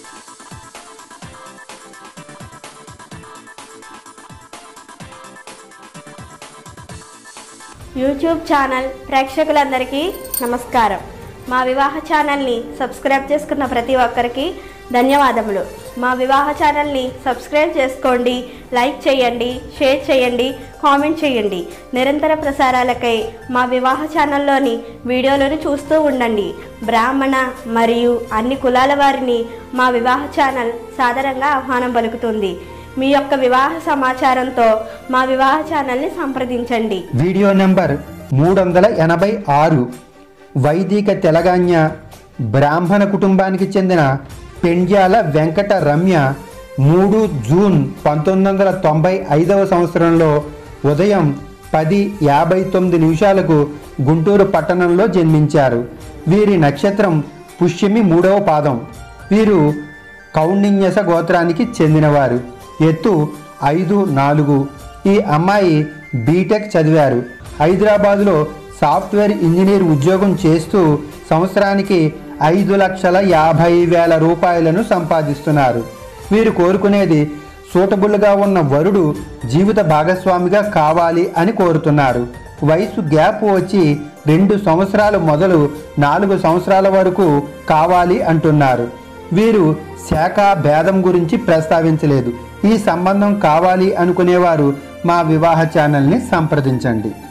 YouTube channel ప్రేక్షకులందరికీ నమస్కారం మా వివాహ ఛానల్ని సబ్స్క్రైబ్ చేసుకున్న ప్రతి ఒక్కరికి ధన్యవాదములు మా వివాహ ఛానల్ని సబ్స్క్రైబ్ చేసుకోండి లైక్ చేయండి షేర్ చేయండి కామెంట్ చేయండి నిరంతర ప్రసారాలకై మా వివాహ ఛానల్లోని వీడియోలను చూస్తూ ఉండండి బ్రాహ్మణ మరియు అన్ని కులాల వారిని మా వివాహ ఛానల్ సాదరంగా ఆహ్వానం పలుకుతుంది మీ యొక్క వివాహ సమాచారంతో మా వివాహ ఛానల్ని సంప్రదించండి వీడియో నెంబర్ మూడు వందల ఎనభై ఆరు వైదిక తెలగాన్య బ్రాహ్మణ కుటుంబానికి చెందిన పెండ్యాల వెంకట రమ్య మూడు జూన్ పంతొమ్మిది వందల తొంభై ఐదవ సంవత్సరంలో ఉదయం పది యాభై తొమ్మిది నిమిషాలకు గుంటూరు పట్టణంలో జన్మించారు వీరి నక్షత్రం పుష్యమి మూడవ పాదం వీరు కౌండిన్యస గోత్రానికి చెందినవారు ఎత్తు ఐదు నాలుగు ఈ అమ్మాయి బీటెక్ చదివారు హైదరాబాదులో సాఫ్ట్వేర్ ఇంజనీర్ ఉద్యోగం చేస్తూ సంవత్సరానికి ఐదు లక్షల యాభై వేల రూపాయలను సంపాదిస్తున్నారు వీరు కోరుకునేది సూటబుల్గా ఉన్న వరుడు జీవిత భాగస్వామిగా కావాలి అని కోరుతున్నారు వయసు గ్యాప్ వచ్చి రెండు సంవత్సరాలు మొదలు నాలుగు సంవత్సరాల వరకు కావాలి అంటున్నారు వీరు శాఖ భేదం గురించి ప్రస్తావించలేదు ఈ సంబంధం కావాలి అనుకునేవారు మా వివాహ ఛానల్ని సంప్రదించండి